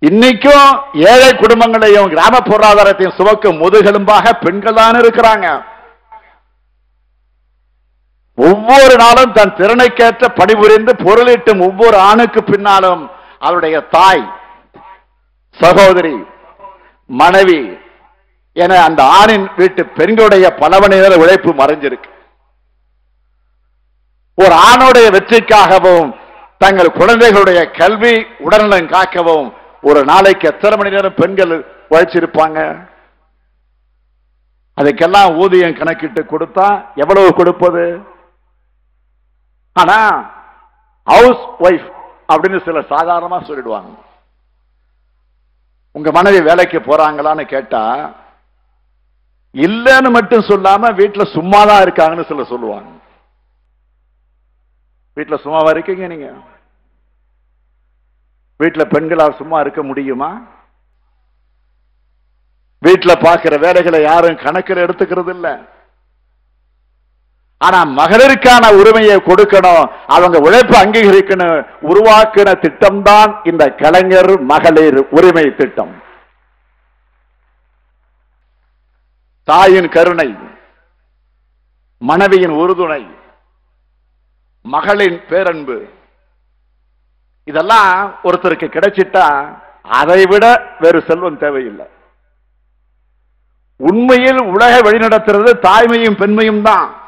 இன்னைக்கும் ஏழை குடும்பங்களையும் கிராம பொருளாதாரத்தையும் சுமக்கும் முதுகெலும்பாக பெண்கள் தான் இருக்கிறாங்க ஒவ்வொரு நாளும் தன் திறனைக்கேற்ற பணிபுரிந்து பொருளீட்டும் ஒவ்வொரு ஆணுக்கு பின்னாலும் அவருடைய தாய் சகோதரி மனைவி என அந்த ஆணின் வீட்டு பெண்களுடைய பல மணி நேர உழைப்பு மறைஞ்சிருக்கு ஒரு ஆணுடைய வெற்றிக்காகவும் தங்கள் குழந்தைகளுடைய கல்வி உடல்நலம் காக்கவும் ஒரு நாளைக்கு எத்தனை மணி நேரம் பெண்கள் உழைச்சிருப்பாங்க அதுக்கெல்லாம் ஊதியம் கணக்கிட்டு கொடுத்தா எவ்வளவு கொடுப்பது ஆனா ஹவுஸ் ஒய்ஃப் அப்படின்னு சில சாதாரணமா சொல்லிடுவாங்க உங்க மனைவி வேலைக்கு போறாங்களான்னு கேட்டா இல்லன்னு மட்டும் சொல்லாம வீட்டுல சும்மாதான் இருக்காங்கன்னு சில சொல்லுவாங்க வீட்டுல சும்மாவா இருக்கீங்க நீங்க வீட்டுல பெண்களால் சும்மா இருக்க முடியுமா வீட்டுல பார்க்கிற வேலைகளை யாரும் கணக்கில் எடுத்துக்கிறது இல்ல ஆனா மகளிருக்கான உரிமையை கொடுக்கணும் அவங்க உழைப்பு அங்கீகரிக்கணும் உருவாக்கின திட்டம் தான் இந்த கலைஞர் மகளிர் உரிமை திட்டம் தாயின் கருணை மனைவியின் உறுதுணை மகளின் பேரன்பு இதெல்லாம் ஒருத்தருக்கு கிடைச்சிட்டா அதை விட வேறு செல்வம் தேவையில்லை உண்மையில் உலக வழிநடத்துறது தாய்மையும் பெண்மையும் தான்